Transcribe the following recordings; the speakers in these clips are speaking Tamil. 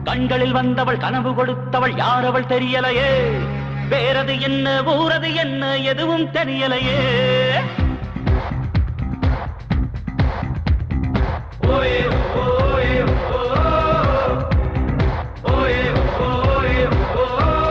கண்களில் வந்தவள் கனவு கொடுத்தவள் யார் அவள் தெரியலையே வேறது என்ன ஊரது என்ன எதுவும் தெரியலையே ஓயே ஓயே ஓ ஓயே ஓயே ஓ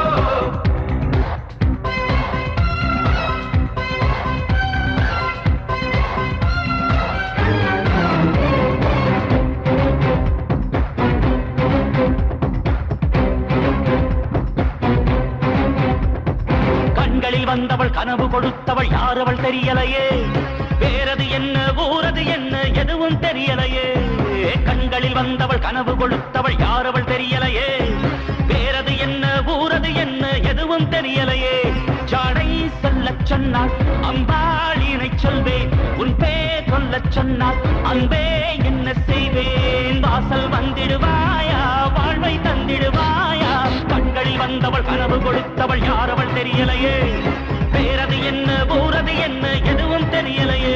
கண்களில் வந்தவள் கனவு கொடுத்தவள் யார் அவள் தெரியலையே வேறது என்ன ஊரது என்ன எதுவும் தெரியலையே கண்களில் வந்தவள் கனவு கொடுத்தவள் யார் அவள் தெரியலையே வேறது என்ன ஊரது என்ன எதுவும் தெரியலையே ஜாடை சொல்லச் சொன்னாள் அம்பாளினை சொல்வேன் உன் பேர் சொல்லச் சொன்னாள் அன்பே என்ன செய்வேன் வாசல் வந்திடுவாயா வாழ்வை தந்திடுவாயா கண்களில் வந்தவள் கனவு கொடுத்தவள் யார் அவள் தெரியலையே வேறது என்ன ஊரது என்ன எதுவும் தெரியலையே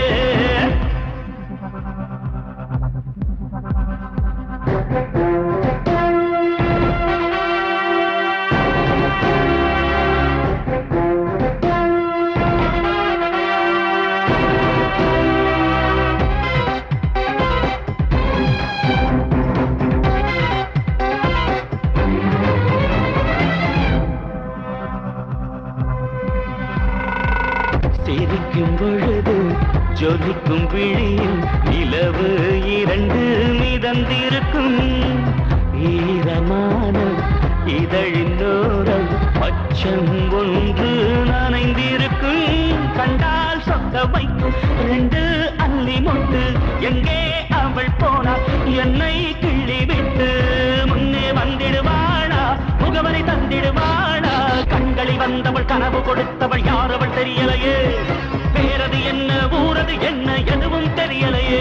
சிரிக்கும் பொழுது ஜொலிக்கும் விழியில் நிலவு இரண்டு மிதந்திருக்கும் ஈரமான இதழின் ஓரம் பச்சம் ஒன்று நனைந்திருக்கும் கண்டால் சொக்க வைக்கும் ரெண்டு அள்ளி மொட்டு எங்கே அவள் போனாள் என்னை கிள்ளி விட்டு முன்னே வந்திடுவாளா முகவரை தந்திடுவாளா கண்களில் வந்தவள் கனவு கொடுத்தவள் யார் அவள் தெரியலையே வேறது என்ன ஊரது என்ன எதுவும் தெரியலையே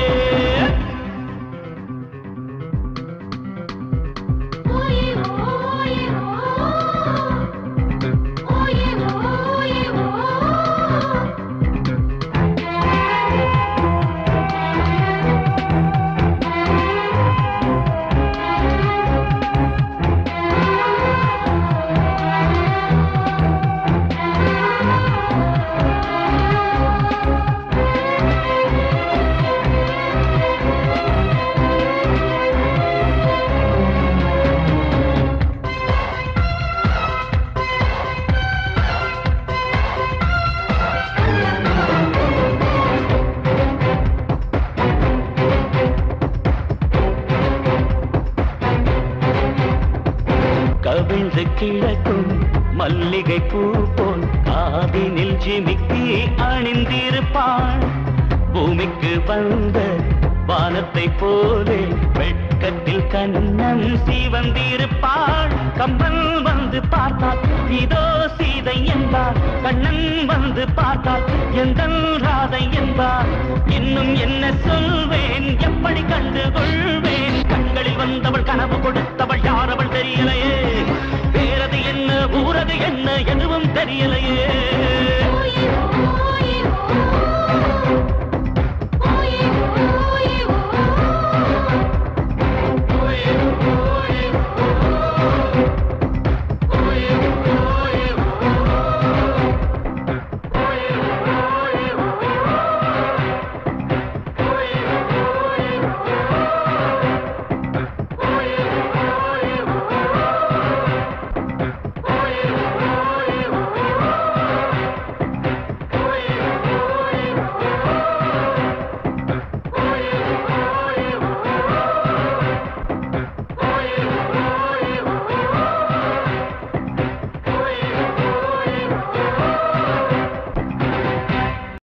ஓயே ஓயே ஓ ஓயே ஓயே ஓ கவிழ்ந்து கிழக்கும் மல்லிகை பூ போல் காதினில் ஜிமிக்கி அணிந்திருப்பாள் பூமிக்கு வந்த வானத்தை போலே வெட்கத்தில் கண்ணன் சிவந்திருப்பாள் கம்பன் வந்து பார்த்தால் இதோ சீதை என்பார் கண்ணன் வந்து பார்த்தால் எந்த ராதை என்பார் இன்னும் என்ன சொல்வேன் எப்படி கண்டு கொள்வேன் கண்களில் வந்தவள் கனவு கொடுத்தவள் யார் அவள் தெரியலையே வேறது என்ன ஊரது என்ன எதுவும் தெரியலையே